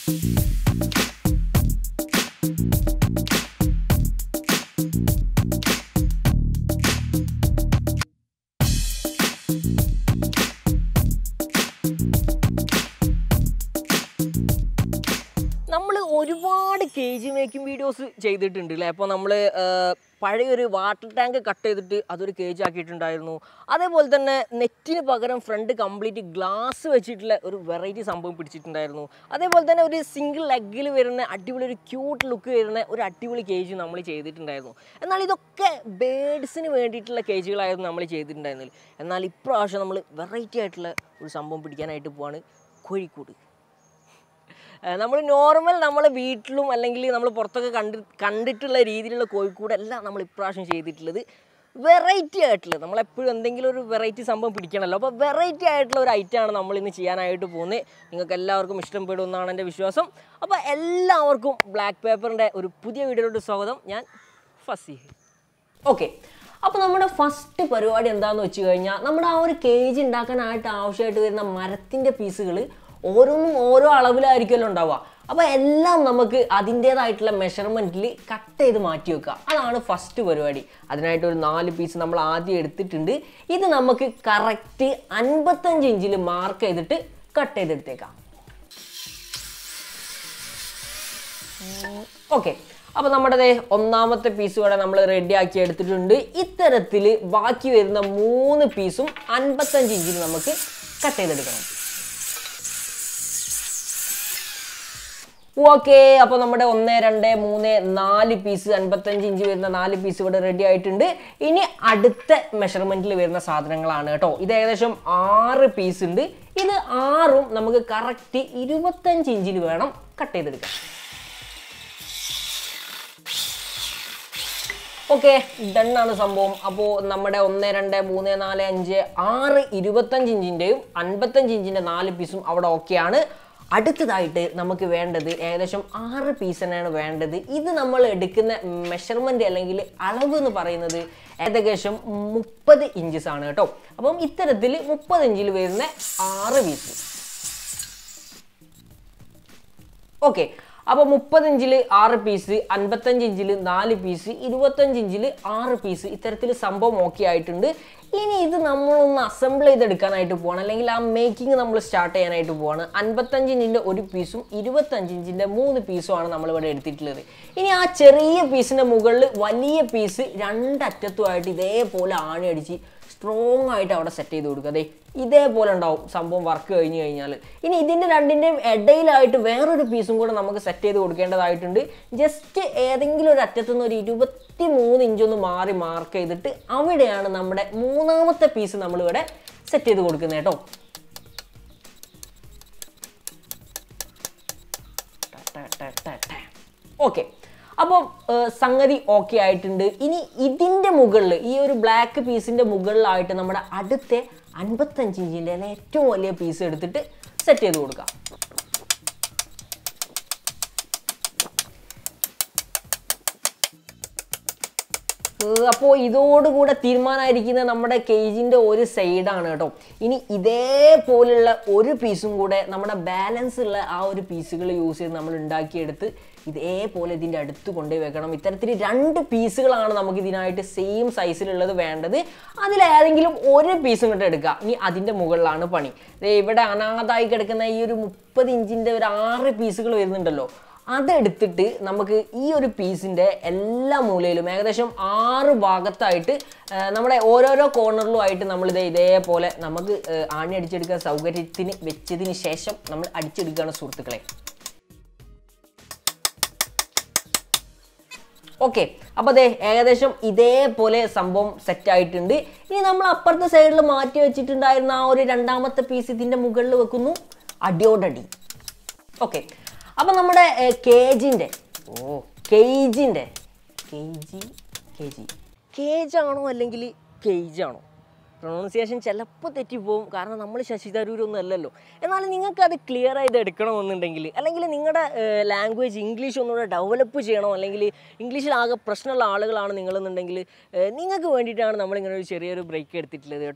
നമ്മൾ ഒരുപാട് K G making videos ചെയ്തിട്ടുണ്ട് അല്ലേ അപ്പോൾ നമ്മൾ പഴയൊരു വാട്ടർ ടാങ്ക് കട്ട് ചെയ്തിട്ട് അതൊരു കേജ് ആക്കിയിട്ടുണ്ടായിരുന്നു അതേപോലെ തന്നെ നെറ്റിന് പകരം ഫ്രണ്ട് കംപ്ലീറ്റ് ഗ്ലാസ് വെച്ചിട്ടുള്ള ഒരു വെറൈറ്റി സംഭവം പിടിച്ചിട്ടുണ്ടായിരുന്നു അതേപോലെ തന്നെ ഒരു സിംഗിൾ ലെഗിൽ വരുന്ന അടിപൊളി ഒരു ക്യൂട്ട് ലുക്ക് വരുന്ന ഒരു അടിപൊളി കേജ് നമ്മൾ ചെയ്തിട്ടുണ്ടായിരുന്നു എന്നാൽ ഇതൊക്കെ ബേഡ്സിന് വേണ്ടിയിട്ടുള്ള കേജുകളായിരുന്നു നമ്മൾ ചെയ്തിട്ടുണ്ടായിരുന്നില്ല എന്നാൽ ഇപ്രാവശ്യം നമ്മൾ വെറൈറ്റി ആയിട്ടുള്ള ഒരു സംഭവം പിടിക്കാനായിട്ട് പോവാണ് കോഴിക്കോട് നമ്മൾ നോർമൽ നമ്മളെ വീട്ടിലും അല്ലെങ്കിൽ നമ്മൾ പുറത്തൊക്കെ കണ്ടി കണ്ടിട്ടുള്ള രീതിയിലുള്ള കോഴിക്കോട് എല്ലാം നമ്മൾ ഇപ്രാവശ്യം ചെയ്തിട്ടുള്ളത് വെറൈറ്റി ആയിട്ടുള്ളത് നമ്മളെപ്പോഴും എന്തെങ്കിലും ഒരു വെറൈറ്റി സംഭവം പിടിക്കണമല്ലോ അപ്പോൾ വെറൈറ്റി ആയിട്ടുള്ള ഒരു ഐറ്റമാണ് നമ്മൾ ഇന്ന് ചെയ്യാനായിട്ട് പോകുന്നത് നിങ്ങൾക്ക് എല്ലാവർക്കും ഇഷ്ടപ്പെടുമെന്നാണ് എൻ്റെ വിശ്വാസം അപ്പോൾ എല്ലാവർക്കും ബ്ലാക്ക് പേപ്പറിൻ്റെ ഒരു പുതിയ വീഡിയോയിലോട്ട് സ്വാഗതം ഞാൻ ഫസീഹ് ഓക്കെ അപ്പോൾ നമ്മുടെ ഫസ്റ്റ് പരിപാടി എന്താണെന്ന് വെച്ച് കഴിഞ്ഞാൽ നമ്മുടെ ആ ഒരു കേജ് ഉണ്ടാക്കാനായിട്ട് ആവശ്യമായിട്ട് വരുന്ന മരത്തിൻ്റെ പീസുകൾ ഓരോന്നും ഓരോ അളവിലായിരിക്കുമല്ലോ ഉണ്ടാവുക അപ്പോൾ എല്ലാം നമുക്ക് അതിൻ്റേതായിട്ടുള്ള മെഷർമെൻറ്റിൽ കട്ട് ചെയ്ത് മാറ്റി വെക്കുക അതാണ് ഫസ്റ്റ് പരിപാടി അതിനായിട്ട് ഒരു നാല് പീസ് നമ്മൾ ആദ്യം എടുത്തിട്ടുണ്ട് ഇത് നമുക്ക് കറക്റ്റ് അൻപത്തഞ്ച് ഇഞ്ചിൽ മാർക്ക് ചെയ്തിട്ട് കട്ട് ചെയ്തെടുത്തേക്കാം ഓക്കെ അപ്പോൾ നമ്മുടെ ദേ ഒന്നാമത്തെ പീസ് കൂടെ നമ്മൾ റെഡി ആക്കി എടുത്തിട്ടുണ്ട് ഇത്തരത്തിൽ ബാക്കി വരുന്ന മൂന്ന് പീസും അൻപത്തഞ്ച് ഇഞ്ചിൽ നമുക്ക് കട്ട് ചെയ്തെടുക്കണം ഓക്കെ അപ്പോൾ നമ്മുടെ ഒന്ന് രണ്ട് മൂന്ന് നാല് പീസ് അൻപത്തഞ്ച് ഇഞ്ച് വരുന്ന നാല് പീസ് ഇവിടെ റെഡി ആയിട്ടുണ്ട് ഇനി അടുത്ത മെഷർമെൻറ്റിൽ വരുന്ന സാധനങ്ങളാണ് കേട്ടോ ഇത് ഏകദേശം ആറ് പീസ് ഉണ്ട് ഇത് ആറും നമുക്ക് കറക്റ്റ് ഇരുപത്തഞ്ച് ഇഞ്ചിൽ വേണം കട്ട് ചെയ്തെടുക്കാൻ ഓക്കെ ഡണ്ണാണ് സംഭവം അപ്പോൾ നമ്മുടെ ഒന്ന് രണ്ട് മൂന്ന് നാല് അഞ്ച് ആറ് ഇരുപത്തഞ്ച് ഇഞ്ചിൻ്റെയും അൻപത്തഞ്ച് ഇഞ്ചിൻ്റെ നാല് പീസും അവിടെ ഓക്കെയാണ് അടുത്തതായിട്ട് നമുക്ക് വേണ്ടത് ഏകദേശം ആറ് പീസ് തന്നെയാണ് വേണ്ടത് ഇത് നമ്മൾ എടുക്കുന്ന മെഷർമെൻ്റ് അല്ലെങ്കിൽ അളവ് എന്ന് പറയുന്നത് ഏകദേശം മുപ്പത് ഇഞ്ചസ് ആണ് കേട്ടോ അപ്പം ഇത്തരത്തിൽ മുപ്പത് ഇഞ്ചിൽ വരുന്ന ആറ് പീസ് ഓക്കെ അപ്പോൾ മുപ്പത് ഇഞ്ചിൽ ആറ് പീസ് അൻപത്തഞ്ച് ഇഞ്ചിൽ നാല് പീസ് ഇരുപത്തഞ്ച് ഇഞ്ചിൽ ആറ് പീസ് ഇത്തരത്തിൽ സംഭവം ഓക്കെ ആയിട്ടുണ്ട് ഇനി ഇത് നമ്മളൊന്ന് അസംബിൾ ചെയ്തെടുക്കാനായിട്ട് പോവാണ് അല്ലെങ്കിൽ ആ മേക്കിംഗ് നമ്മൾ സ്റ്റാർട്ട് ചെയ്യാനായിട്ട് പോവാണ് അൻപത്തഞ്ച് ഇഞ്ചിൻ്റെ ഒരു പീസും ഇരുപത്തഞ്ച് ഇഞ്ചിൻ്റെ മൂന്ന് പീസുമാണ് നമ്മളിവിടെ എടുത്തിട്ടുള്ളത് ഇനി ആ ചെറിയ പീസിൻ്റെ മുകളിൽ വലിയ പീസ് രണ്ടറ്റത്തുമായിട്ട് ഇതേപോലെ ആണി അടിച്ച് സ്ട്രോങ് ആയിട്ട് അവിടെ സെറ്റ് ചെയ്ത് കൊടുക്കുക അതെ ഇതേപോലെ ഉണ്ടാവും സംഭവം വർക്ക് കഴിഞ്ഞ് കഴിഞ്ഞാൽ ഇനി ഇതിൻ്റെ രണ്ടിൻ്റെയും ഇടയിലായിട്ട് വേറൊരു പീസും കൂടെ നമുക്ക് സെറ്റ് ചെയ്ത് കൊടുക്കേണ്ടതായിട്ടുണ്ട് ജസ്റ്റ് ഏതെങ്കിലും ഒരു അറ്റത്തു നിന്ന് ഒരു ഇരുപത്തി മൂന്ന് ഇഞ്ചൊന്ന് മാറി മാർക്ക് ചെയ്തിട്ട് അവിടെയാണ് നമ്മുടെ മൂന്നാമത്തെ പീസ് നമ്മളിവിടെ സെറ്റ് ചെയ്ത് കൊടുക്കുന്നത് കേട്ടോ ഓക്കെ അപ്പോൾ സംഗതി ഓക്കെ ആയിട്ടുണ്ട് ഇനി ഇതിൻ്റെ മുകളിൽ ഈ ഒരു ബ്ലാക്ക് പീസിൻ്റെ മുകളിലായിട്ട് നമ്മുടെ അടുത്ത അൻപത്തഞ്ച് ഇഞ്ചിൻ്റെ ഏറ്റവും വലിയ പീസ് എടുത്തിട്ട് സെറ്റ് ചെയ്ത് കൊടുക്കാം അപ്പോൾ ഇതോടുകൂടെ തീരുമാനമായിരിക്കുന്ന നമ്മുടെ കേജിൻ്റെ ഒരു സൈഡാണ് കേട്ടോ ഇനി ഇതേപോലുള്ള ഒരു പീസും കൂടെ നമ്മുടെ ബാലൻസ് ഉള്ള ആ ഒരു പീസുകൾ യൂസ് ചെയ്ത് നമ്മൾ ഉണ്ടാക്കിയെടുത്ത് ഇതേപോലെ ഇതിൻ്റെ അടുത്ത് കൊണ്ടുപോയി വെക്കണം ഇത്തരത്തിൽ രണ്ട് പീസുകളാണ് നമുക്ക് ഇതിനായിട്ട് സെയിം സൈസിലുള്ളത് വേണ്ടത് അതിലേതെങ്കിലും ഒരു പീസും കൂടെ എടുക്കുക ഇനി അതിൻ്റെ മുകളിലാണ് പണി ദേ ഇവിടെ അനാഥായി കിടക്കുന്ന ഈ ഒരു മുപ്പത് ഇഞ്ചിൻ്റെ ഒരു ആറ് പീസുകൾ വരുന്നുണ്ടല്ലോ അതെടുത്തിട്ട് നമുക്ക് ഈ ഒരു പീസിൻ്റെ എല്ലാ മൂലയിലും ഏകദേശം ആറ് ഭാഗത്തായിട്ട് ആ, നമ്മുടെ ഓരോരോ കോർണറിലും ആയിട്ട് നമ്മളിത് ഇതേപോലെ നമുക്ക് ആ, ആണി അടിച്ചെടുക്കാൻ സൗകര്യത്തിന് വെച്ചതിന് ശേഷം നമ്മൾ അടിച്ചെടുക്കുകയാണ് സുഹൃത്തുക്കളെ ഓക്കെ അപ്പോൾ അതെ ഏകദേശം ഇതേപോലെ സംഭവം സെറ്റ് ആയിട്ടുണ്ട് ഇനി നമ്മൾ അപ്പുറത്തെ സൈഡിൽ മാറ്റി വെച്ചിട്ടുണ്ടായിരുന്ന ആ ഒരു രണ്ടാമത്തെ പീസ് ഇതിൻ്റെ മുകളിൽ വെക്കുന്നു അടിയോടടി ഓക്കെ അപ്പം നമ്മുടെ കേജിൻ്റെ ഓ കേജിൻ്റെ കേജി കേജി കേജാണോ അല്ലെങ്കിൽ കേജാണോ പ്രൊണൗൺസിയേഷൻ ചിലപ്പോൾ തെറ്റിപ്പോവും കാരണം നമ്മൾ ശശി തരൂരൊന്നും അല്ലല്ലോ എന്നാലും നിങ്ങൾക്ക് അത് ക്ലിയർ ആയിട്ട് എടുക്കണമെന്നുണ്ടെങ്കിൽ അല്ലെങ്കിൽ നിങ്ങളുടെ ലാംഗ്വേജ് ഇംഗ്ലീഷ് ഒന്നുകൂടെ ഡെവലപ്പ് ചെയ്യണം അല്ലെങ്കിൽ ഇംഗ്ലീഷിൽ ആകെ പ്രശ്നമുള്ള ആളുകളാണ് നിങ്ങളെന്നുണ്ടെങ്കിൽ ഏഹ്, നിങ്ങൾക്ക് വേണ്ടിയിട്ടാണ് നമ്മളിങ്ങനെ ഒരു ചെറിയൊരു ബ്രേക്ക് എടുത്തിട്ടുള്ളത് കേട്ടോ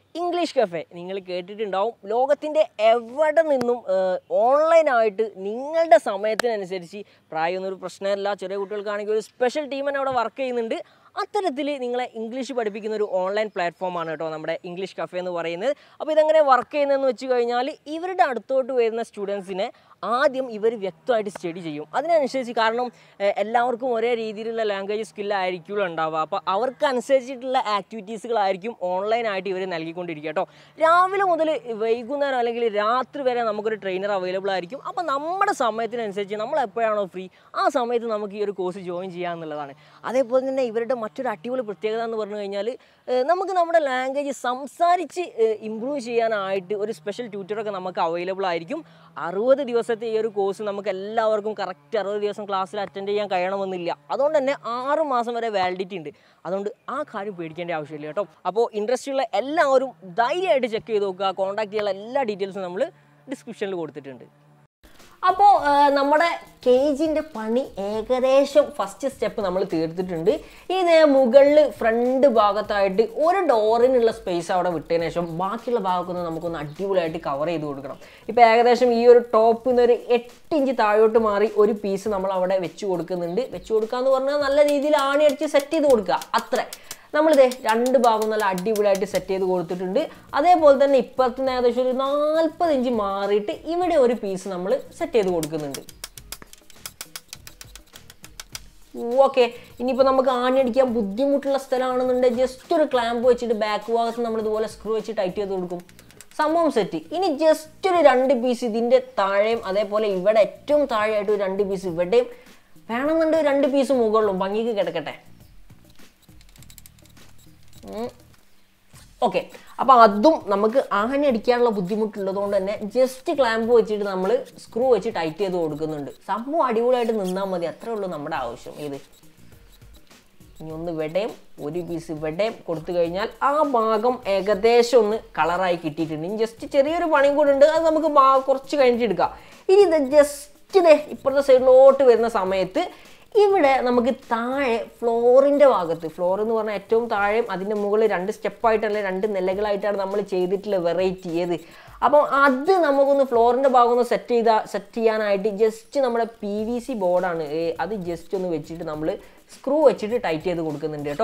ഇംഗ്ലീഷ് കഫേ നിങ്ങൾ കേട്ടിട്ടുണ്ടാവും ലോകത്തിൻ്റെ എവിടെ നിന്നും ഓൺലൈനായിട്ട് നിങ്ങളുടെ സമയത്തിനനുസരിച്ച് പ്രായമൊന്നും ഒരു പ്രശ്നമല്ല ചെറിയ കുട്ടികൾക്കാണെങ്കിൽ ഒരു സ്പെഷ്യൽ ടീം തന്നെ അവിടെ വർക്ക് ചെയ്യുന്നുണ്ട് അത്തരത്തിൽ നിങ്ങളെ ഇംഗ്ലീഷ് പഠിപ്പിക്കുന്ന ഒരു ഓൺലൈൻ പ്ലാറ്റ്ഫോമാണ് കേട്ടോ നമ്മുടെ ഇംഗ്ലീഷ് കഫേ എന്ന് പറയുന്നത് അപ്പോൾ ഇതെങ്ങനെ വർക്ക് ചെയ്യുന്നതെന്ന് വെച്ച് കഴിഞ്ഞാൽ ഇവരുടെ അടുത്തോട്ട് വരുന്ന സ്റ്റുഡൻസിനെ ആദ്യം ഇവർ വ്യക്തമായിട്ട് സ്റ്റഡി ചെയ്യും അതിനനുസരിച്ച് കാരണം ഏഹ്, എല്ലാവർക്കും ഒരേ രീതിയിലുള്ള ലാംഗ്വേജ് സ്കില്ലായിരിക്കുമല്ലോ ഉണ്ടാവുക അപ്പോൾ അവർക്ക് അനുസരിച്ചിട്ടുള്ള ആക്ടിവിറ്റീസുകളായിരിക്കും ഓൺലൈനായിട്ട് ഇവർ നൽകിക്കൊണ്ടിരിക്കുക കേട്ടോ രാവിലെ മുതൽ വൈകുന്നേരം അല്ലെങ്കിൽ രാത്രി വരെ നമുക്കൊരു ട്രെയിനർ അവൈലബിൾ ആയിരിക്കും അപ്പോൾ നമ്മുടെ സമയത്തിനനുസരിച്ച് നമ്മൾ എപ്പോഴാണോ ഫ്രീ ആ സമയത്ത് നമുക്ക് ഈ ഒരു കോഴ്സ് ജോയിൻ ചെയ്യാമെന്നുള്ളതാണ് അതേപോലെ തന്നെ ഇവരുടെ മറ്റൊരു അടിപൊളി പ്രത്യേകത എന്ന് പറഞ്ഞു കഴിഞ്ഞാൽ ഏഹ്, നമുക്ക് നമ്മുടെ ലാംഗ്വേജ് സംസാരിച്ച് ഇമ്പ്രൂവ് ചെയ്യാനായിട്ട് ഒരു സ്പെഷ്യൽ ട്യൂറ്ററൊക്കെ നമുക്ക് അവൈലബിൾ ആയിരിക്കും അറുപത് ദിവസത്തെ ഈ ഒരു കോഴ്സ് നമുക്ക് എല്ലാവർക്കും കറക്റ്റ് അറുപത് ദിവസം ക്ലാസ്സിൽ അറ്റൻഡ് ചെയ്യാൻ കഴിയണമെന്നില്ല അതുകൊണ്ട് തന്നെ ആറ് മാസം വരെ വാലിഡിറ്റി ഉണ്ട് അതുകൊണ്ട് ആ കാര്യം പേടിക്കേണ്ട ആവശ്യമില്ല കേട്ടോ അപ്പോൾ ഇൻട്രസ്റ്റ് ഉള്ള എല്ലാവരും ധൈര്യമായിട്ട് ചെക്ക് ചെയ്ത് നോക്കുക കോൺടാക്ട് ചെയ്യാനുള്ള എല്ലാ ഡീറ്റെയിൽസും നമ്മൾ ഡിസ്ക്രിപ്ഷനിൽ കൊടുത്തിട്ടുണ്ട് അപ്പോൾ നമ്മുടെ കേജിൻ്റെ പണി ഏകദേശം ഫസ്റ്റ് സ്റ്റെപ്പ് നമ്മൾ തീർത്തിട്ടുണ്ട് ഇത് മുകളിൽ ഫ്രണ്ട് ഭാഗത്തായിട്ട് ഒരു ഡോറിനുള്ള സ്പേസ് അവിടെ വിട്ടതിന് ശേഷം ബാക്കിയുള്ള ഭാഗമൊക്കെ നമുക്കൊന്ന് അടിപൊളിയായിട്ട് കവർ ചെയ്ത് കൊടുക്കണം ഇപ്പോൾ ഏകദേശം ഈ ഒരു ടോപ്പിൽ നിന്ന് ഒരു എട്ട് ഇഞ്ച് താഴോട്ട് മാറി ഒരു പീസ് നമ്മൾ അവിടെ വെച്ച് കൊടുക്കുന്നുണ്ട് വെച്ച് കൊടുക്കുക എന്ന് പറഞ്ഞാൽ നല്ല രീതിയിൽ ആണി അടിച്ച് സെറ്റ് ചെയ്ത് കൊടുക്കുക അത്ര നമ്മളിതേ രണ്ട് ഭാഗം നല്ല അടിപൊളിയായിട്ട് സെറ്റ് ചെയ്ത് കൊടുത്തിട്ടുണ്ട് അതേപോലെ തന്നെ ഇപ്പുറത്തുനിന്ന് ഏകദേശം ഒരു നാൽപ്പത് ഇഞ്ച് മാറിയിട്ട് ഇവിടെ ഒരു പീസ് നമ്മൾ സെറ്റ് ചെയ്ത് കൊടുക്കുന്നുണ്ട് ഓക്കെ ഇനിയിപ്പോൾ നമുക്ക് ആണിയടിക്കാൻ ബുദ്ധിമുട്ടുള്ള സ്ഥലമാണെന്നുണ്ടെങ്കിൽ ജസ്റ്റ് ഒരു ക്ലാമ്പ് വെച്ചിട്ട് ബാക്ക് ഭാഗത്ത് നമ്മൾ ഇതുപോലെ സ്ക്രൂ വെച്ച് ടൈറ്റ് ചെയ്ത് കൊടുക്കും സംഭവം സെറ്റ് ഇനി ജസ്റ്റ് ഒരു രണ്ട് പീസ് ഇതിൻ്റെ താഴെയും അതേപോലെ ഇവിടെ ഏറ്റവും താഴെയായിട്ട് ഒരു രണ്ട് പീസ് ഇവിടെയും വേണമെന്നുണ്ട് രണ്ട് പീസ് മുകളിലും ഭംഗിക്ക് കിടക്കട്ടെ ഓക്കെ അപ്പോൾ അതും നമുക്ക് ആണി അടിക്കാനുള്ള ബുദ്ധിമുട്ടുള്ളത് കൊണ്ട് തന്നെ ജസ്റ്റ് ക്ലാമ്പ് വെച്ചിട്ട് നമ്മൾ സ്ക്രൂ വെച്ച് ടൈറ്റ് ചെയ്ത് കൊടുക്കുന്നുണ്ട് സംഭവം അടിപൊളിയായിട്ട് നിന്നാൽ മതി അത്രേ ഉള്ളൂ നമ്മുടെ ആവശ്യം ഇത് ഇനി ഒന്ന് ഇവിടെയും ഒരു പീസ് ഇവിടെയും കൊടുത്തു കഴിഞ്ഞാൽ ആ ഭാഗം ഏകദേശം ഒന്ന് കളറായി കിട്ടിയിട്ടുണ്ട് ഇനി ജസ്റ്റ് ചെറിയൊരു പണിയും കൂടെ ഉണ്ട് അത് നമുക്ക് ഭാ- കുറച്ച് കഴിഞ്ഞിട്ട് എടുക്കാം ഇനി ഇത് ജസ്റ്റ് ഇതേ ഇപ്പുറത്തെ സൈഡിലോട്ട് വരുന്ന സമയത്ത് ഇവിടെ നമുക്ക് താഴെ ഫ്ലോറിൻ്റെ ഭാഗത്ത് ഫ്ലോർ എന്ന് പറഞ്ഞാൽ ഏറ്റവും താഴെയും അതിൻ്റെ മുകളിൽ രണ്ട് സ്റ്റെപ്പായിട്ടല്ല രണ്ട് നിലകളായിട്ടാണ് നമ്മൾ ചെയ്തിട്ടുള്ള വെറൈറ്റി ഏത് അപ്പം അത് നമുക്കൊന്ന് ഫ്ലോറിൻ്റെ ഭാഗം ഒന്ന് സെറ്റ് ചെയ്താൽ സെറ്റ് ചെയ്യാനായിട്ട് ജസ്റ്റ് നമ്മുടെ പി വി സി ബോർഡാണ് അത് ജസ്റ്റ് ഒന്ന് വെച്ചിട്ട് നമ്മൾ സ്ക്രൂ വെച്ചിട്ട് ടൈറ്റ് ചെയ്ത് കൊടുക്കുന്നുണ്ട് കേട്ടോ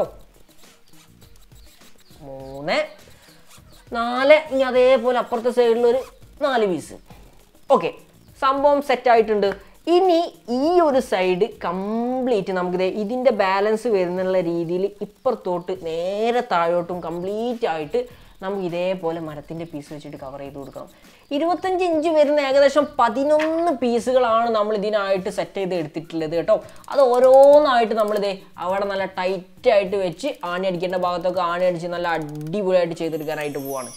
മൂന്ന് നാല് ഇനി അതേപോലെ അപ്പുറത്തെ സൈഡിൽ ഒരു നാല് പീസ് ഓക്കെ സംഭവം സെറ്റ് ആയിട്ടുണ്ട് ഇനി ഈ ഒരു സൈഡ് കംപ്ലീറ്റ് നമുക്കിത് ഇതിൻ്റെ ബാലൻസ് വരുന്നുള്ള രീതിയിൽ ഇപ്പുറത്തോട്ട് നേരെ താഴോട്ടും കംപ്ലീറ്റ് ആയിട്ട് നമുക്ക് ഇതേപോലെ മരത്തിൻ്റെ പീസ് വെച്ചിട്ട് കവർ ചെയ്ത് കൊടുക്കണം ഇരുപത്തഞ്ച് ഇഞ്ച് വരുന്ന ഏകദേശം പതിനൊന്ന് പീസുകളാണ് നമ്മൾ ഇതിനായിട്ട് സെറ്റ് ചെയ്ത് എടുത്തിട്ടുള്ളത് കേട്ടോ അത് ഓരോന്നായിട്ട് നമ്മളിതേ അവിടെ നല്ല ടൈറ്റ് ആയിട്ട് വെച്ച് ആണി അടിക്കേണ്ട ഭാഗത്തൊക്കെ ആണി അടിച്ച് നല്ല അടിപൊളിയായിട്ട് ചെയ്തെടുക്കാനായിട്ട് പോവാണ്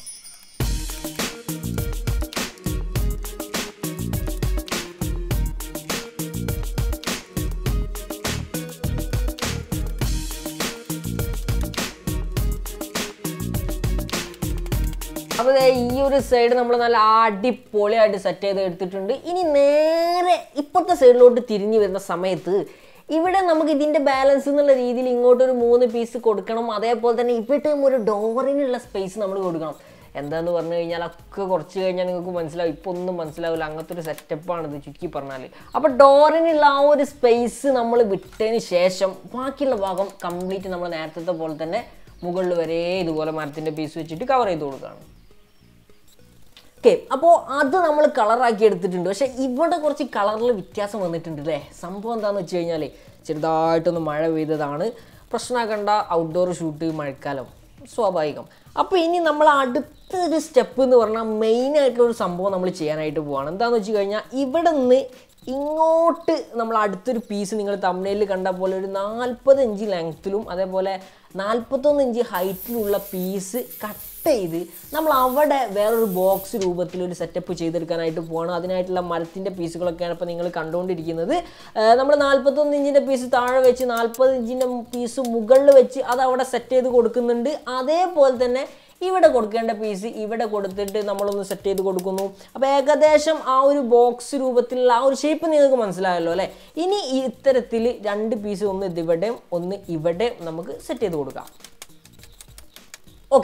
അപ്പോൾ ദേ ഈ ഒരു സൈഡ് നമ്മൾ നല്ല അടിപൊളിയായിട്ട് സെറ്റ് ചെയ്ത് എടുത്തിട്ടുണ്ട് ഇനി നേരെ ഇപ്പോഴത്തെ സൈഡിലോട്ട് തിരിഞ്ഞു വരുന്ന സമയത്ത് ഇവിടെ നമുക്ക് ഇതിൻ്റെ ബാലൻസ് എന്നുള്ള രീതിയിൽ ഇങ്ങോട്ടൊരു മൂന്ന് പീസ് കൊടുക്കണം അതേപോലെ തന്നെ ഇവിടെയും ഒരു ഡോറിനുള്ള സ്പേസ് നമ്മൾ കൊടുക്കണം എന്താന്ന് പറഞ്ഞു കഴിഞ്ഞാൽ ഒക്കെ കുറച്ച് കഴിഞ്ഞാൽ നിങ്ങൾക്ക് മനസ്സിലാവും ഇപ്പോൾ ഒന്നും മനസ്സിലാവില്ല അങ്ങനത്തെ ഒരു സെറ്റപ്പാണ് ഇത് ചുരുക്കി പറഞ്ഞാൽ അപ്പോൾ ഡോറിനുള്ള ആ ഒരു സ്പേസ് നമ്മൾ വിട്ടതിന് ശേഷം ബാക്കിയുള്ള ഭാഗം കംപ്ലീറ്റ് നമ്മൾ നേരത്തെ പോലെ തന്നെ മുകളിൽ വരെ ഇതുപോലെ മരത്തിൻ്റെ പീസ് വെച്ചിട്ട് കവർ ചെയ്ത് കൊടുക്കുകയാണ് ഓക്കെ അപ്പോൾ അത് നമ്മൾ കളറാക്കി എടുത്തിട്ടുണ്ട് പക്ഷേ ഇവിടെ കുറച്ച് കളറിൽ വ്യത്യാസം വന്നിട്ടുണ്ട് അല്ലേ സംഭവം എന്താണെന്ന് വെച്ച് കഴിഞ്ഞാൽ ചെറുതായിട്ടൊന്ന് മഴ പെയ്തതാണ് പ്രശ്നമാക്കണ്ട ഔട്ട്ഡോർ ഷൂട്ട് മഴക്കാലം സ്വാഭാവികം അപ്പോൾ ഇനി നമ്മൾ അടുത്തൊരു സ്റ്റെപ്പ് എന്ന് പറഞ്ഞാൽ മെയിൻ ആയിട്ടുള്ള ഒരു സംഭവം നമ്മൾ ചെയ്യാനായിട്ട് പോവാണ് എന്താണെന്ന് വെച്ച് കഴിഞ്ഞാൽ ഇവിടെ നിന്ന് ഇങ്ങോട്ട് നമ്മൾ അടുത്തൊരു പീസ് നിങ്ങൾ തമിഴിൽ കണ്ട പോലെ ഒരു നാൽപ്പത് ഇഞ്ച് ലെങ്ത്തിലും അതേപോലെ നാൽപ്പത്തൊന്ന് ഇഞ്ച് ഹൈറ്റിലുള്ള പീസ് കട്ട് ചെയ്ത് നമ്മൾ അവിടെ വേറൊരു ബോക്സ് രൂപത്തിൽ ഒരു സെറ്റപ്പ് ചെയ്തെടുക്കാനായിട്ട് പോവാണ് അതിനായിട്ടുള്ള മരത്തിൻ്റെ പീസുകളൊക്കെയാണ് ഇപ്പോൾ നിങ്ങൾ കണ്ടുകൊണ്ടിരിക്കുന്നത് നമ്മൾ നാൽപ്പത്തൊന്ന് ഇഞ്ചിൻ്റെ പീസ് താഴെ വെച്ച് നാൽപ്പത് ഇഞ്ചിൻ്റെ പീസ് മുകളിൽ വെച്ച് അത് അവിടെ സെറ്റ് ചെയ്ത് കൊടുക്കുന്നുണ്ട് അതേപോലെ തന്നെ ഇവിടെ കൊടുക്കേണ്ട പീസ് ഇവിടെ കൊടുത്തിട്ട് നമ്മളൊന്ന് സെറ്റ് ചെയ്ത് കൊടുക്കുന്നു അപ്പോൾ ഏകദേശം ആ ഒരു ബോക്സ് രൂപത്തിലുള്ള ആ ഒരു ഷേപ്പ് നിങ്ങൾക്ക് മനസ്സിലായല്ലോ അല്ലേ ഇനി ഇത്തരത്തിൽ രണ്ട് പീസ് ഒന്ന് ഇതിവിടെയും ഒന്ന് ഇവിടെയും നമുക്ക് സെറ്റ് ചെയ്ത് കൊടുക്കാം ഓക്കെ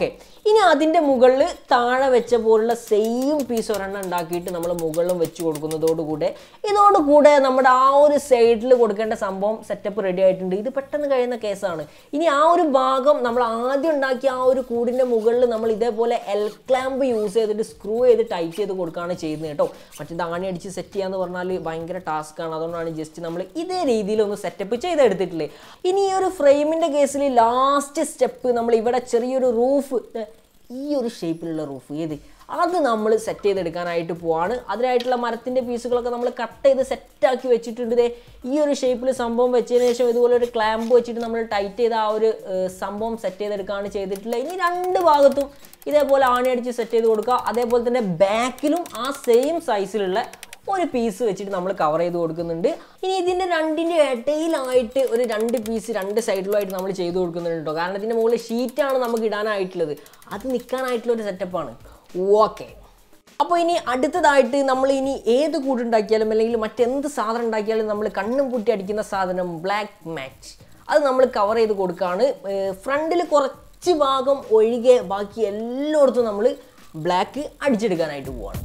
ഇനി അതിൻ്റെ മുകളിൽ താഴെ വെച്ച പോലുള്ള സെയിം പീസ് ഒരെണ്ണം ഉണ്ടാക്കിയിട്ട് നമ്മൾ മുകളിലും വെച്ച് കൊടുക്കുന്നതോടുകൂടെ ഇതോടുകൂടെ നമ്മുടെ ആ ഒരു സൈഡിൽ കൊടുക്കേണ്ട സംഭവം സെറ്റപ്പ് റെഡി ആയിട്ടുണ്ട് ഇത് പെട്ടെന്ന് കഴിയുന്ന കേസാണ് ഇനി ആ ഒരു ഭാഗം നമ്മൾ ആദ്യം ഉണ്ടാക്കിയ ആ ഒരു കൂടിൻ്റെ മുകളിൽ നമ്മൾ ഇതേപോലെ എൽ ക്ലാമ്പ് യൂസ് ചെയ്തിട്ട് സ്ക്രൂ ചെയ്ത് ടൈറ്റ് ചെയ്ത് കൊടുക്കുകയാണ് ചെയ്യുന്നത് കേട്ടോ മറ്റേ ദാണി അടിച്ച് സെറ്റ് ചെയ്യാന്ന് പറഞ്ഞാൽ ഭയങ്കര ടാസ്ക്കാണ് അതുകൊണ്ടാണ് ജസ്റ്റ് നമ്മൾ ഇതേ രീതിയിൽ ഒന്ന് സെറ്റപ്പ് ചെയ്തെടുത്തിട്ടില്ലേ ഇനി ഈ ഒരു ഫ്രെയിമിൻ്റെ കേസിൽ ലാസ്റ്റ് സ്റ്റെപ്പ് നമ്മൾ ഇവിടെ ചെറിയൊരു റൂഫ് ഈ ഒരു ഷേപ്പിലുള്ള റൂഫ് ഏത് അത് നമ്മൾ സെറ്റ് ചെയ്തെടുക്കാനായിട്ട് പോവാണ് അതിനായിട്ടുള്ള മരത്തിൻ്റെ പീസുകളൊക്കെ നമ്മൾ കട്ട് ചെയ്ത് സെറ്റാക്കി വെച്ചിട്ടുണ്ട് ദേ ഈ ഒരു ഷേപ്പിൽ സംഭവം വെച്ചതിന് ശേഷം ഇതുപോലെ ഒരു ക്ലാമ്പ് വെച്ചിട്ട് നമ്മൾ ടൈറ്റ് ചെയ്ത ആ ഒരു ഏർ, സംഭവം സെറ്റ് ചെയ്തെടുക്കുകയാണ് ചെയ്തിട്ടുള്ളത് ഇനി രണ്ട് ഭാഗത്തും ഇതേപോലെ ആണി അടിച്ച് സെറ്റ് ചെയ്ത് കൊടുക്കുക അതേപോലെ തന്നെ ബാക്കിലും ആ സെയിം സൈസിലുള്ള ഒരു പീസ് വെച്ചിട്ട് നമ്മൾ കവർ ചെയ്ത് കൊടുക്കുന്നുണ്ട് ഇനി ഇതിൻ്റെ രണ്ടിൻ്റെ ഇടയിലായിട്ട് ഒരു രണ്ട് പീസ് രണ്ട് സൈഡിലുമായിട്ട് നമ്മൾ ചെയ്ത് കൊടുക്കുന്നുണ്ട് കേട്ടോ കാരണം ഇതിൻ്റെ മുകളിൽ ഷീറ്റാണ് നമുക്ക് ഇടാനായിട്ടുള്ളത് അത് നിൽക്കാനായിട്ടുള്ള ഒരു സെറ്റപ്പാണ് ഓക്കെ അപ്പോൾ ഇനി അടുത്തതായിട്ട് നമ്മൾ ഇനി ഏത് കൂടുണ്ടാക്കിയാലും അല്ലെങ്കിൽ മറ്റെന്ത് സാധനം ഉണ്ടാക്കിയാലും നമ്മൾ കണ്ണും പൂട്ടി അടിക്കുന്ന സാധനം ബ്ലാക്ക് മാച്ച് അത് നമ്മൾ കവർ ചെയ്ത് കൊടുക്കുകയാണ് ഫ്രണ്ടിൽ കുറച്ച് ഭാഗം ഒഴികെ ബാക്കി എല്ലായിടത്തും നമ്മൾ ബ്ലാക്ക് അടിച്ചെടുക്കാനായിട്ട് പോവാണ്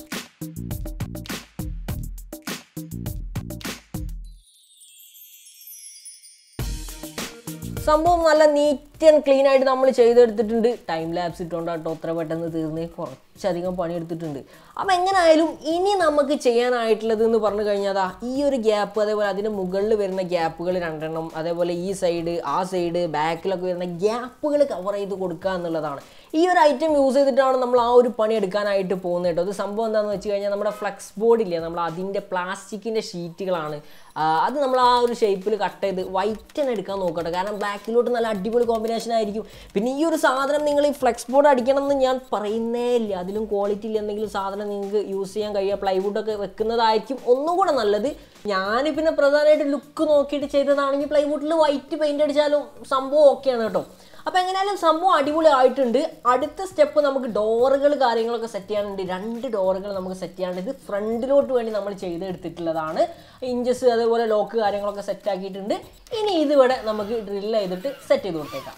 സംഭവം നല്ല നീറ്റ് ആൻഡ് ക്ലീൻ ആയിട്ട് നമ്മൾ ചെയ്തെടുത്തിട്ടുണ്ട് ടൈം ലാബ്സ് ഇട്ടുകൊണ്ടാട്ടോ അത്ര പെട്ടെന്ന് തീർന്ന് കുറച്ചധികം പണിയെടുത്തിട്ടുണ്ട് അപ്പോൾ എങ്ങനെയായാലും ഇനി നമുക്ക് ചെയ്യാനായിട്ടുള്ളത് എന്ന് പറഞ്ഞു കഴിഞ്ഞാൽ ദാ ഈ ഒരു ഗ്യാപ്പ് അതേപോലെ അതിന് മുകളിൽ വരുന്ന ഗ്യാപ്പുകൾ രണ്ടെണ്ണം അതേപോലെ ഈ സൈഡ് ആ സൈഡ് ബാക്കിലൊക്കെ വരുന്ന ഗ്യാപ്പുകൾ കവർ ചെയ്ത് കൊടുക്കുക എന്നുള്ളതാണ് ഈ ഒരു ഐറ്റം യൂസ് ചെയ്തിട്ടാണ് നമ്മൾ ആ ഒരു പണി എടുക്കാനായിട്ട് പോകുന്നത് കേട്ടോ അത് സംഭവം എന്താണെന്ന് വെച്ച് കഴിഞ്ഞാൽ നമ്മുടെ ഫ്ലെക്സ് ബോർഡ് ഇല്ലേ നമ്മൾ അതിൻ്റെ പ്ലാസ്റ്റിക്കിൻ്റെ ഷീറ്റുകളാണ് ആ, അത് നമ്മൾ ആ ഒരു ഷേപ്പിൽ കട്ട് ചെയ്ത് വൈറ്റ് തന്നെ എടുക്കാൻ നോക്കട്ടെ കാരണം ബ്ലാക്കിലോട്ട് നല്ല അടിപൊളി കോമ്പിനേഷൻ ആയിരിക്കും പിന്നെ ഈ ഒരു സാധനം നിങ്ങൾ ഈ ഫ്ലെക്സ് ബോർഡ് അടിക്കണം എന്ന് ഞാൻ പറയുന്നേ ഇല്ല അതിലും ക്വാളിറ്റി ഇല്ല എന്തെങ്കിലും സാധനം നിങ്ങൾക്ക് യൂസ് ചെയ്യാൻ കഴിയുക പ്ലൈവുഡ് ഒക്കെ വെക്കുന്നതായിരിക്കും ഒന്നും കൂടെ നല്ലത് ഞാൻ പിന്നെ പ്രധാനമായിട്ട് ലുക്ക് നോക്കിയിട്ട് ചെയ്തതാണെങ്കിൽ പ്ലൈവുഡിൽ വൈറ്റ് പെയിന്റ് അടിച്ചാലും സംഭവം ഓക്കെയാണ് കേട്ടോ അപ്പോൾ എങ്ങനെയാലും സംഭവം അടിപൊളി ആയിട്ടുണ്ട് അടുത്ത സ്റ്റെപ്പ് നമുക്ക് ഡോറുകൾ കാര്യങ്ങളൊക്കെ സെറ്റ് ചെയ്യാനുണ്ട് രണ്ട് ഡോറുകൾ നമുക്ക് സെറ്റ് ചെയ്യാനുണ്ട് ഇത് ഫ്രണ്ടിലോട്ട് വേണ്ടി നമ്മൾ ചെയ്തെടുത്തിട്ടുള്ളതാണ് ഇഞ്ചസ് അതേപോലെ ലോക്ക് കാര്യങ്ങളൊക്കെ സെറ്റ് ആക്കിയിട്ടുണ്ട് ഇനി ഇതിവിടെ നമുക്ക് ഡ്രിൽ ചെയ്തിട്ട് സെറ്റ് ചെയ്ത് കൊടുത്തേക്കാം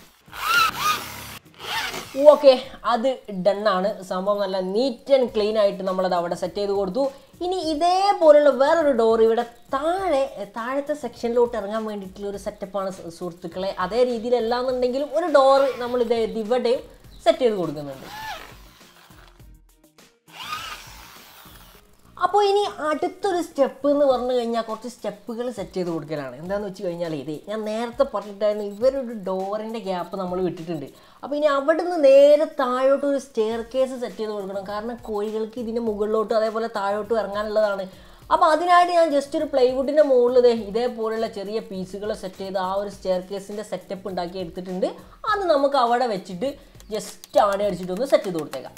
ഓക്കെ അത് ഡണ്ണാണ് സംഭവം നല്ല നീറ്റ് ആൻഡ് ക്ലീൻ ആയിട്ട് നമ്മളത് അവിടെ സെറ്റ് ചെയ്ത് കൊടുത്തു ഇനി ഇതേപോലുള്ള വേറൊരു ഡോർ ഇവിടെ താഴെ താഴത്തെ സെക്ഷനിലോട്ട് ഇറങ്ങാൻ വേണ്ടിയിട്ടുള്ള ഒരു സെറ്റപ്പാണ് സുഹൃത്തുക്കളെ അതേ രീതിയിലല്ല എന്നുണ്ടെങ്കിലും ഒരു ഡോർ നമ്മൾ ഇത് ഇവിടെയും സെറ്റ് ചെയ്ത് കൊടുക്കുന്നുണ്ട് അപ്പോൾ ഇനി അടുത്തൊരു സ്റ്റെപ്പ് എന്ന് പറഞ്ഞു കഴിഞ്ഞാൽ കുറച്ച് സ്റ്റെപ്പുകൾ സെറ്റ് ചെയ്ത് കൊടുക്കലാണ് എന്താണെന്ന് വെച്ച് കഴിഞ്ഞാൽ ഇത് ഞാൻ നേരത്തെ പറഞ്ഞിട്ടായിരുന്നു ഇവരൊരു ഡോറിൻ്റെ ഗ്യാപ്പ് നമ്മൾ വിട്ടിട്ടുണ്ട് അപ്പോൾ ഇനി അവിടെ നിന്ന് നേരെ താഴോട്ട് ഒരു സ്റ്റെയർ കേസ് സെറ്റ് ചെയ്ത് കൊടുക്കണം കാരണം കോഴികൾക്ക് ഇതിൻ്റെ മുകളിലോട്ടും അതേപോലെ താഴോട്ടും ഇറങ്ങാനുള്ളതാണ് അപ്പോൾ അതിനായിട്ട് ഞാൻ ജസ്റ്റ് ഒരു പ്ലൈവുഡിൻ്റെ മുകളിൽ ദേ ഇതേപോലെയുള്ള ചെറിയ പീസുകൾ സെറ്റ് ചെയ്ത് ആ ഒരു സ്റ്റെയർ കേസിൻ്റെ സെറ്റപ്പ് ഉണ്ടാക്കി എടുത്തിട്ടുണ്ട് അത് നമുക്ക് അവിടെ വെച്ചിട്ട് ജസ്റ്റ് ആണി അടിച്ചിട്ടൊന്ന് സെറ്റ് ചെയ്ത് കൊടുത്തേക്കാം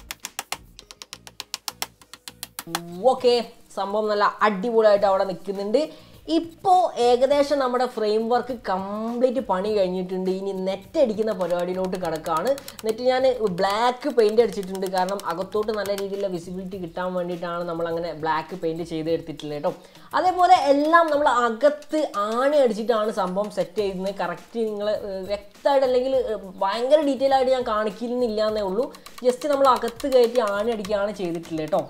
ഓക്കെ സംഭവം നല്ല അടിപൊളിയായിട്ട് അവിടെ നിൽക്കുന്നുണ്ട് ഇപ്പോൾ ഏകദേശം നമ്മുടെ ഫ്രെയിം വർക്ക് കംപ്ലീറ്റ് പണി കഴിഞ്ഞിട്ടുണ്ട് ഇനി നെറ്റ് അടിക്കുന്ന പരിപാടിയിലോട്ട് കിടക്കുകയാണ് നെറ്റ് ഞാൻ ബ്ലാക്ക് പെയിൻറ് അടിച്ചിട്ടുണ്ട് കാരണം അകത്തോട്ട് നല്ല രീതിയിലുള്ള വിസിബിലിറ്റി കിട്ടാൻ വേണ്ടിയിട്ടാണ് നമ്മൾ അങ്ങനെ ബ്ലാക്ക് പെയിൻറ് ചെയ്തെടുത്തിട്ടുള്ളത് കേട്ടോ അതേപോലെ എല്ലാം നമ്മൾ അകത്ത് ആണി അടിച്ചിട്ടാണ് സംഭവം സെറ്റ് ചെയ്യുന്നത് കറക്റ്റ് നിങ്ങൾ വ്യക്തമായിട്ട് അല്ലെങ്കിൽ ഏഹ്, ഭയങ്കര ഡീറ്റെയിൽ ആയിട്ട് ഞാൻ കാണിക്കുന്നില്ല എന്നേ ഉള്ളൂ ജസ്റ്റ് നമ്മൾ അകത്ത് കയറ്റി ആണി അടിക്കുകയാണ് ചെയ്തിട്ടുള്ളത് കേട്ടോ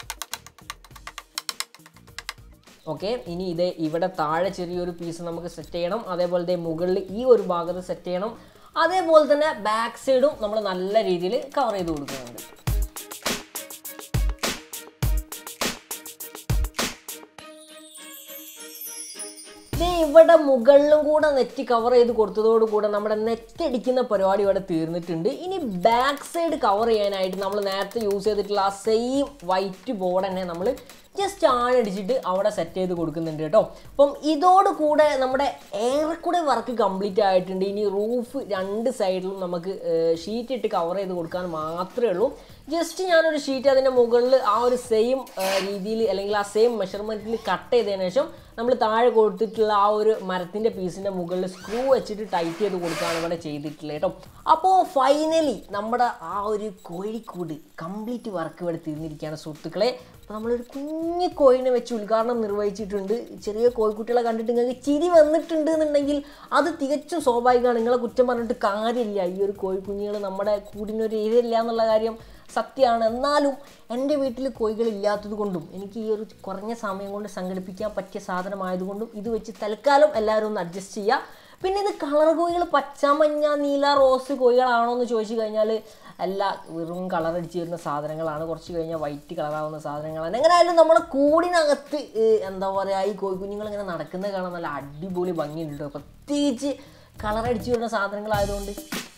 ഓക്കെ ഇനി ഇത് ഇവിടെ താഴെ ചെറിയൊരു പീസ് നമുക്ക് സെറ്റ് ചെയ്യണം അതേപോലെ ദേ മുകളിൽ ഈ ഒരു ഭാഗത്ത് സെറ്റ് ചെയ്യണം അതേപോലെ തന്നെ ബാക്ക് സൈഡും നമ്മൾ നല്ല രീതിയിൽ കവർ ചെയ്ത് കൊടുക്കുന്നുണ്ട് ദേ ഇവിടെ മുകളിലും കൂടെ നെറ്റ് കവർ ചെയ്ത് കൊടുത്തതോട് കൂടെ നമ്മുടെ നെറ്റ് അടിക്കുന്ന പരിപാടി ഇവിടെ തീർന്നിട്ടുണ്ട് ഇനി ബാക്ക് സൈഡ് കവർ ചെയ്യാനായിട്ട് നമ്മൾ നേരത്തെ യൂസ് ചെയ്തിട്ടുള്ള ആ സെയിം വൈറ്റ് ബോർഡ് തന്നെ നമ്മൾ ജസ്റ്റ് ആണടിച്ചിട്ട് അവിടെ സെറ്റ് ചെയ്ത് കൊടുക്കുന്നുണ്ട് കേട്ടോ അപ്പം ഇതോട് കൂടെ നമ്മുടെ ഏറെക്കൂടെ വർക്ക് കംപ്ലീറ്റ് ആയിട്ടുണ്ട് ഇനി റൂഫ് രണ്ട് സൈഡിലും നമുക്ക് ഷീറ്റ് ഇട്ട് കവർ ചെയ്ത് കൊടുക്കാൻ മാത്രമേ ഉള്ളൂ ജസ്റ്റ് ഞാനൊരു ഷീറ്റ് അതിൻ്റെ മുകളിൽ ആ ഒരു സെയിം രീതിയിൽ അല്ലെങ്കിൽ ആ സെയിം മെഷർമെൻറ്റിൽ കട്ട് ചെയ്തതിന് ശേഷം നമ്മൾ താഴെ കൊടുത്തിട്ടുള്ള ആ ഒരു മരത്തിൻ്റെ പീസിൻ്റെ മുകളിൽ സ്ക്രൂ വെച്ചിട്ട് ടൈറ്റ് ചെയ്ത് കൊടുക്കുകയാണ് ഇവിടെ ചെയ്തിട്ടുള്ളത് കേട്ടോ അപ്പോൾ ഫൈനലി നമ്മുടെ ആ ഒരു കോഴിക്കൂട് കംപ്ലീറ്റ് വർക്ക് ഇവിടെ തീർന്നിരിക്കുകയാണ് സുഹൃത്തുക്കളെ അപ്പോൾ നമ്മളൊരു കുഞ്ഞു കോയിനെ വെച്ച് ഉദ്ഘാടനം നിർവഹിച്ചിട്ടുണ്ട് ചെറിയ കോഴിക്കുട്ടികളെ കണ്ടിട്ട് നിങ്ങൾക്ക് ചിരി വന്നിട്ടുണ്ട് എന്നുണ്ടെങ്കിൽ അത് തികച്ചും സ്വാഭാവികമാണ് നിങ്ങളെ കുറ്റം പറഞ്ഞിട്ട് കാര്യമില്ല ഈ ഒരു കോഴിക്കുഞ്ഞുങ്ങൾ നമ്മുടെ കൂടിനൊരു ഇരയില്ല എന്നുള്ള കാര്യം സത്യമാണ് എന്നാലും എൻ്റെ വീട്ടിൽ കോഴികളില്ലാത്തത് കൊണ്ടും എനിക്ക് ഈ ഒരു കുറഞ്ഞ സമയം കൊണ്ട് സംഘടിപ്പിക്കാൻ പറ്റിയ സാധനമായതുകൊണ്ടും ഇത് വെച്ച് തൽക്കാലം എല്ലാവരും ഒന്ന് അഡ്ജസ്റ്റ് ചെയ്യുക പിന്നെ ഇത് കളർ കോഴികൾ പച്ച മഞ്ഞ നീല റോസ് കോഴികളാണോ എന്ന് ചോദിച്ചു കഴിഞ്ഞാൽ അല്ല വെറും കളർ അടിച്ച് വരുന്ന സാധനങ്ങളാണ് കുറച്ച് കഴിഞ്ഞാൽ വൈറ്റ് കളറാവുന്ന സാധനങ്ങളാണ് എങ്ങനെയായാലും നമ്മുടെ കൂടിനകത്ത് ഏഹ്, എന്താ പറയുക ഈ കോഴിക്കുഞ്ഞുങ്ങൾ ഇങ്ങനെ നടക്കുന്നത് കാണാൻ നല്ല അടിപൊളി ഭംഗിയുണ്ട് കേട്ടോ പ്രത്യേകിച്ച് കളർ അടിച്ച് വരുന്ന സാധനങ്ങളായതുകൊണ്ട്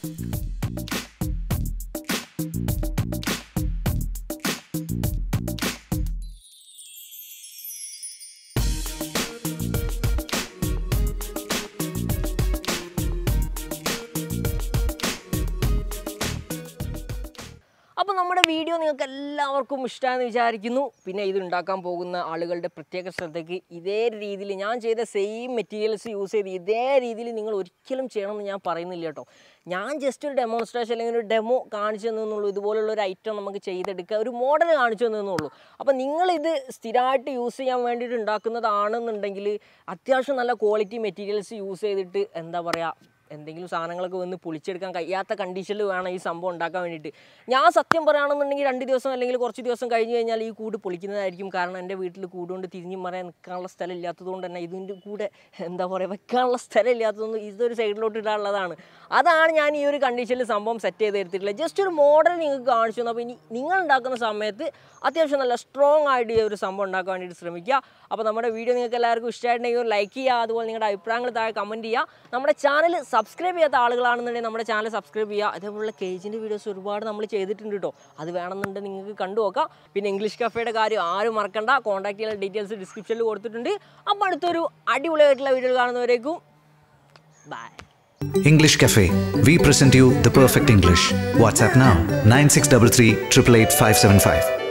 അപ്പോൾ നമ്മുടെ വീഡിയോ നിങ്ങൾക്ക് എല്ലാവർക്കും ഇഷ്ടമാണെന്ന് വിചാരിക്കുന്നു പിന്നെ ഇത് ഉണ്ടാക്കാൻ പോകുന്ന ആളുകളുടെ പ്രത്യേക ശ്രദ്ധയ്ക്ക് ഇതേ രീതിയിൽ ഞാൻ ചെയ്ത സെയിം മെറ്റീരിയൽസ് യൂസ് ചെയ്ത് ഇതേ രീതിയിൽ നിങ്ങൾ ഒരിക്കലും ചെയ്യണമെന്ന് ഞാൻ പറയുന്നില്ല കേട്ടോ ഞാൻ ജസ്റ്റ് ഒരു ഡെമോൺസ്ട്രേഷൻ അല്ലെങ്കിൽ ഒരു ഡെമോ കാണിച്ചു തന്നുള്ളൂ ഇതുപോലുള്ള ഒരു ഐറ്റം നമുക്ക് ചെയ്തെടുക്കുക ഒരു മോഡൽ കാണിച്ചു തന്നുള്ളൂ അപ്പോൾ നിങ്ങളിത് സ്ഥിരമായിട്ട് യൂസ് ചെയ്യാൻ വേണ്ടിയിട്ട് ഉണ്ടാക്കുന്നതാണെന്നുണ്ടെങ്കിൽ അത്യാവശ്യം നല്ല ക്വാളിറ്റി മെറ്റീരിയൽസ് യൂസ് ചെയ്തിട്ട് എന്താ പറയുക എന്തെങ്കിലും സാധനങ്ങളൊക്കെ വന്ന് പൊളിച്ചെടുക്കാൻ കഴിയാത്ത കണ്ടീഷനിൽ വേണം ഈ സംഭവം ഉണ്ടാക്കാൻ വേണ്ടിയിട്ട് ഞാൻ സത്യം പറയുകയാണെന്നുണ്ടെങ്കിൽ രണ്ട് ദിവസം അല്ലെങ്കിൽ കുറച്ച് ദിവസം കഴിഞ്ഞ് കഴിഞ്ഞാൽ ഈ കൂട് പൊളിക്കുന്നതായിരിക്കും കാരണം എൻ്റെ വീട്ടിൽ കൂടുകൊണ്ട് തിരിഞ്ഞും മറയാൻ നിൽക്കാനുള്ള സ്ഥലം ഇല്ലാത്തതുകൊണ്ട് തന്നെ ഇതിൻ്റെ കൂടെ എന്താ പറയുക വെക്കാനുള്ള സ്ഥലം ഇല്ലാത്തതൊന്നും ഇതൊരു സൈഡിലോട്ട് ഇടാനുള്ളതാണ് അതാണ് ഞാൻ ഈ ഒരു കണ്ടീഷനിൽ സംഭവം സെറ്റ് ചെയ്ത് എടുത്തിട്ടുള്ളത് ജസ്റ്റ് ഒരു മോഡൽ നിങ്ങൾക്ക് കാണിച്ചു തന്നു അപ്പോൾ ഇനി നിങ്ങൾ ഉണ്ടാക്കുന്ന സമയത്ത് അത്യാവശ്യം നല്ല സ്ട്രോങ് ആയിട്ട് ഈ ഒരു സംഭവം ഉണ്ടാക്കാൻ വേണ്ടിയിട്ട് ശ്രമിക്കുക അപ്പോൾ നമ്മുടെ വീഡിയോ നിങ്ങൾക്ക് എല്ലാവർക്കും ഇഷ്ടമായിട്ടുണ്ടെങ്കിൽ ലൈക്ക് ചെയ്യുക അതുപോലെ നിങ്ങളുടെ അഭിപ്രായങ്ങൾ താഴെ കമൻറ്റ് ചെയ്യുക നമ്മുടെ ചാനൽ സബ്സ്ക്രൈബ് ചെയ്യാത്ത ആളുകളാണെന്നുണ്ടെങ്കിൽ നമ്മുടെ ചാനൽ സബ്സ്ക്രൈബ് ചെയ്യുക അതേപോലെ കേജിൻ്റെ വീഡിയോസ് ഒരുപാട് നമ്മൾ ചെയ്തിട്ടുണ്ട് കേട്ടോ അത് വേണമെന്നുണ്ടെങ്കിൽ നിങ്ങൾക്ക് കണ്ടു നോക്കാം പിന്നെ ഇംഗ്ലീഷ് കഫേയുടെ കാര്യം ആരും മറക്കണ്ട കോൺടാക്ട് ചെയ്യാൻ ഡീറ്റെയിൽസ് ഡിസ്ക്രിപ്ഷനിൽ കൊടുത്തിട്ടുണ്ട് അപ്പോൾ അടുത്തൊരു അടിപൊളിയായിട്ടുള്ള വീഡിയോ കാണുന്നവരേക്കും bye English Cafe. We present you the perfect English. WhatsApp now 9633 888 575.